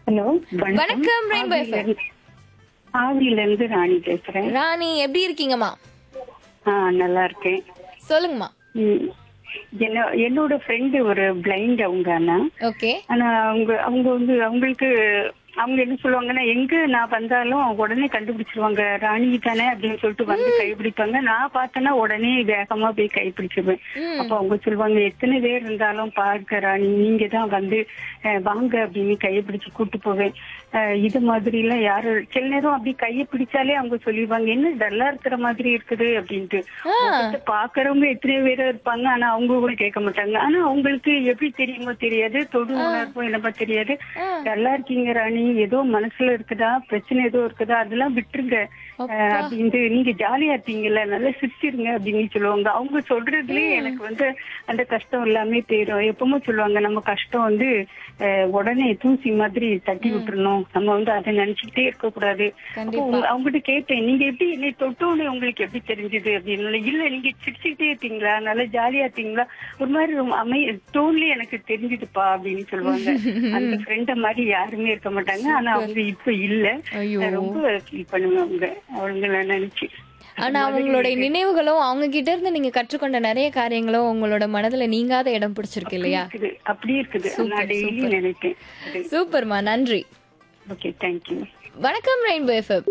Hello வணக்கம், Rainbow FM. ஆவியில இருந்து ராணி பேசுறேன் ராணி எப்படி இருக்கீங்கம்மா ஆ நல்லா இருக்கேன் சொல்லுங்கம்மா ம். என்ன என்னோட ஃப்ரெண்டு ஒரு பிளைண்ட் அவங்க ஆனா ஓகே ஆனா அவங்க அவங்க வந்து அவங்களுக்கு அவங்க என்ன சொல்லுவாங்கன்னா எங்க நான் வந்தாலும் உடனே கண்டுபிடிச்சிருவாங்க ராணி தானே அப்படின்னு சொல்லிட்டு வந்து கைப்பிடிப்பாங்க நான் பார்த்தேன்னா உடனே வேகமா போய் கைப்பிடிச்சிருவேன் ம். அப்ப அவங்க சொல்லுவாங்க எத்தனை பேர் இருந்தாலும் பார்க்க ராணி நீங்க தான் வந்து அஹ், வாங்க அப்படின்னு கையை பிடிச்சு கூட்டு போவேன் அஹ், இது மாதிரி எல்லாம் யாரு சில நேரம் அப்படி கையை பிடிச்சாலே அவங்க சொல்லிடுவாங்க என்ன டல்லா இருக்கிற மாதிரி இருக்குது அப்படின்ட்டு முகத்தை பாக்குறவங்க எத்தனை பேர் இருப்பாங்க ஆனா அவங்க கூட கேட்க மாட்டாங்க ஆனா அவங்களுக்கு எப்படி தெரியுமோ தெரியாது தொடு உணர்வோ என்னமோ தெரியாது ஆ. நல்லா இருக்கீங்க ராணி ஏதோ மனசுல இருக்குதா பிரச்சனை ஏதோ இருக்குதா அதெல்லாம் விட்டுருங்க அஹ், அப்படின்ட்டு நீங்க ஜாலியா இருப்பீங்கல்ல நல்லா சிரிச்சிருங்க அப்படின்னு சொல்லுவாங்க அவங்க சொல்றதுலயே எனக்கு வந்து அந்த கஷ்டம் எல்லாமே போயிடும் எப்பவுமே சொல்லுவாங்க நம்ம கஷ்டம் வந்து அஹ், உடனே தூசி மாதிரி தட்டி விட்டுறணும் நம்ம வந்து அதை நினைச்சுக்கிட்டே இருக்க கூடாது அப்போ உங்க- அவங்ககிட்ட கேட்டேன் நீங்க எப்படி என்னை தொட்டோன்னு உங்களுக்கு எப்படி தெரிஞ்சது அப்படின்னு இல்ல நீங்க சிரிச்சுக்கிட்டே இருப்பீங்களா நல்லா ஜாலியா இருப்பீங்களா ஒரு மாதிரி ரொம்ப அமை டோன்லயே எனக்கு தெரிஞ்சுதுப்பா அப்படின்னு சொல்லுவாங்க அந்த ஃப்ரெண்ட மாதிரி யாருமே இருக்க மாட்டாங்க ஆனா அவங்க இப்ப இல்ல ஐயோ. நான் ரொம்ப ஃபீல் பண்ணுவேன் அவங்க அவங்கள நினைச்சு ஆனா அவங்களுடைய நினைவுகளும் அவங்க கிட்ட இருந்து நீங்க கற்றுக்கொண்ட நிறைய காரியங்களும் உங்களோட மனதுல நீங்காத இடம் பிடிச்சிருக்கு இல்லையா இருக்குது அப்படியே இருக்குது நான் டெய்லி நினைப்பேன் சூப்பர்மா நன்றி ஓகே தேங்க்யூ வணக்கம் ரெயின்போ எஃப்எம்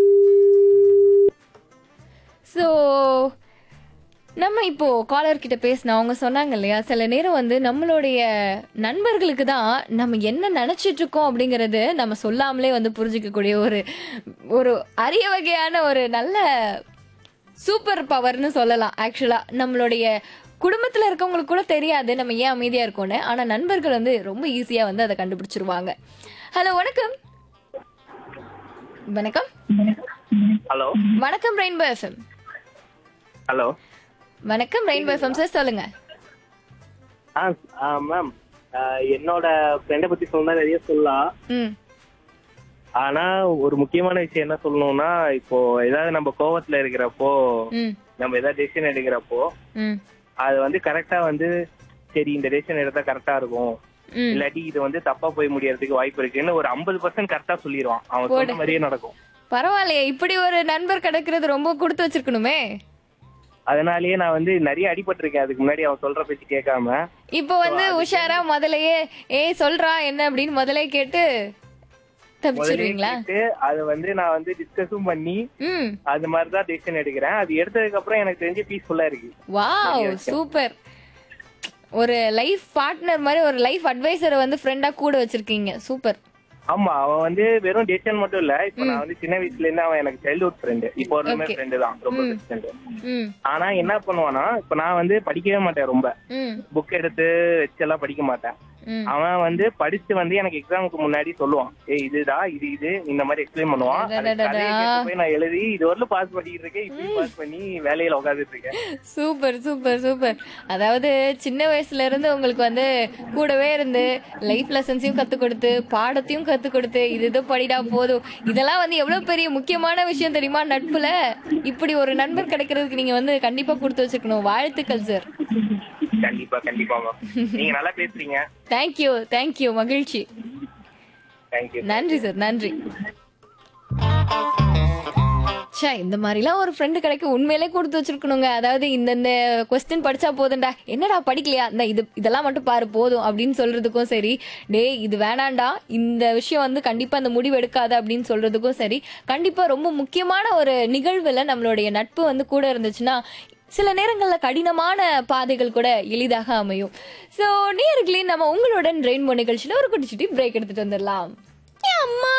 ஸோ நம்ம இப்போ காலர் கிட்ட பேசினோம் அவங்க சொன்னாங்க இல்லையா சில நேரம் வந்து நம்மளுடைய நண்பர்களுக்கு தான் நம்ம என்ன நினைச்சிட்டு இருக்கோம் அப்படிங்கறது நம்ம சொல்லாமலே வந்து புரிஞ்சுக்கக்கூடிய ஒரு ஒரு அரிய வகையான ஒரு நல்ல சூப்பர் பவர்னு சொல்லலாம் ஆக்சுவலா நம்மளுடைய குடும்பத்துல இருக்கவங்களுக்கு கூட தெரியாது நம்ம ஏன் அமைதியா இருக்கோம்னு ஆனா நண்பர்கள் வந்து ரொம்ப ஈஸியா வந்து அதை கண்டுபிடிச்சிருவாங்க ஹலோ வணக்கம் வணக்கம் ஹலோ வணக்கம் ரெயின்போ எஃப்எம் ஹலோ வணக்கம் ரெயின்போ எஃப்எம் சார் சொல்லுங்க ஆ ஆ மேம் என்னோட ஃப்ரெண்டை பத்தி சொன்னா நிறைய சொல்லலாம் ம் ஆனா ஒரு முக்கியமான விஷயம் என்ன சொல்லணும்னா இப்போ ஏதாவது நம்ம கோவத்துல இருக்கிறப்போ ம் நம்ம ஏதாவது டெசிஷன் எடுக்கிறப்போ ம் அது வந்து கரெக்டா வந்து சரி இந்த டெசிஷன் எடுத்தா கரெக்டா இருக்கும் ம் இல்லாட்டி இது வந்து தப்பா போய் முடியறதுக்கு வாய்ப்பு இருக்குன்னு ஒரு ஐம்பது பர்சன்ட் கரெக்டா சொல்லிடுவான் அவன் சொன்ன மாதிரியே நடக்கும் பரவாயில்லையே இப்படி ஒரு நண்பர் கிடைக்கிறது ரொம்ப கொடுத்து வச்சிருக்கணுமே அதனாலயே நான் வந்து நிறைய அடிபட்டிருக்கேன் அதுக்கு முன்னாடி அவன் சொல்ற பேச்சு கேட்காம இப்போ வந்து உஷாரா முதலையே ஏய் சொல்றா என்ன அப்படின்னு முதலே கேட்டு முதலே தப்பிச்சிருவீங்களா கேட்டு அதை வந்து நான் வந்து டிஸ்கஸும் பண்ணி ம் அது மாதிரி தான் டெசிஷன் எடுக்கிறேன் அது எடுத்ததுக்கு அப்புறம் எனக்கு தெரிஞ்சு பீஸ்ஃபுல்லா இருக்கு வாவ் சூப்பர் ஒரு லைஃப் பார்ட்னர் மாதிரி ஒரு லைஃப் அட்வைசரை வந்து ஃப்ரெண்டா கூட வச்சிருக்கீங்க சூப்பர் ஆமா அவன் வந்து வெறும் டெசிஷன் மட்டும் இல்ல இப்ப நான் வந்து சின்ன வயசுல இருந்து அவன் எனக்கு சைல்ட்ஹுட் ஃப்ரெண்டு இப்போ ஒரு Okay. ஃப்ரெண்டு தான் ரொம்ப பெஸ்ட் ஃப்ரெண்டு ம் ஆனா என்ன பண்ணுவானா இப்ப நான் வந்து படிக்கவே மாட்டேன் ரொம்ப ம் புக் எடுத்து வச்செல்லாம் படிக்க மாட்டேன் ம் அவன் வந்து படிச்சு வந்து எனக்கு எக்ஸாமுக்கு முன்னாடி சொல்லுவான் ஏய் இதுதான் இது இது இந்த மாதிரி எக்ஸ்பிளைன் பண்ணுவான் அதுக்கு அடடடடா. கதையை கேட்டு போய் நான் எழுதி இது வரலும் பாஸ் பண்ணிட்டு இருக்கேன் இப்படி பாஸ் பண்ணி வேலையில உட்காந்துட்டு இருக்கேன் சூப்பர் சூப்பர் சூப்பர் அதாவது சின்ன வயசுல இருந்து உங்களுக்கு வந்து கூடவே இருந்து லைஃப் லெசன்ஸையும் கத்து கொடுத்து பாடத்தையும் கத்து கொடுத்து இது இது படிடா போதும் இதெல்லாம் வந்து எவ்வளவு பெரிய முக்கியமான விஷயம் தெரியுமா நட்புல இப்படி ஒரு நண்பர் கிடைக்கிறதுக்கு நீங்க வந்து கண்டிப்பா கொடுத்து வச்சுக்கணும் வாழ்த்துக்கள் சார் கண்டிப்பா கண்டிப்பா மேம் நீங்க நல்லா பேசுறீங்க தேங்க்யூ தேங்க்யூ மகிழ்ச்சி தேங்க்யூ நன்றி சார் நன்றி ச்சே இந்த மாதிரிலாம் ஒரு ஃப்ரெண்டு கிடைக்க உண்மையிலே கொடுத்து வச்சிருக்கணுங்க அதாவது இந்தந்த கொஸ்டின் படிச்சா போதும்டா என்னடா படிக்கலையா இந்த இது இதெல்லாம் மட்டும் பாரு போதும் அப்படின்னு சொல்றதுக்கும் சரி டேய் இது வேணாண்டா இந்த விஷயம் வந்து கண்டிப்பா இந்த முடிவு எடுக்காத அப்படின்னு சொல்றதுக்கும் சரி கண்டிப்பா ரொம்ப முக்கியமான ஒரு நிகழ்வுல நம்மளுடைய நட்பு வந்து கூட இருந்துச்சுன்னா சில நேரங்களில் கடினமான பாதைகள் கூட எளிதாக அமையும் ஸோ நேர்களே நம்ம உங்களுடன் ரெயின்போ நிகழ்ச்சியில் ஒரு குட்டிச்சுட்டி பிரேக் எடுத்துட்டு வந்துடலாம் ஏன் அம்மா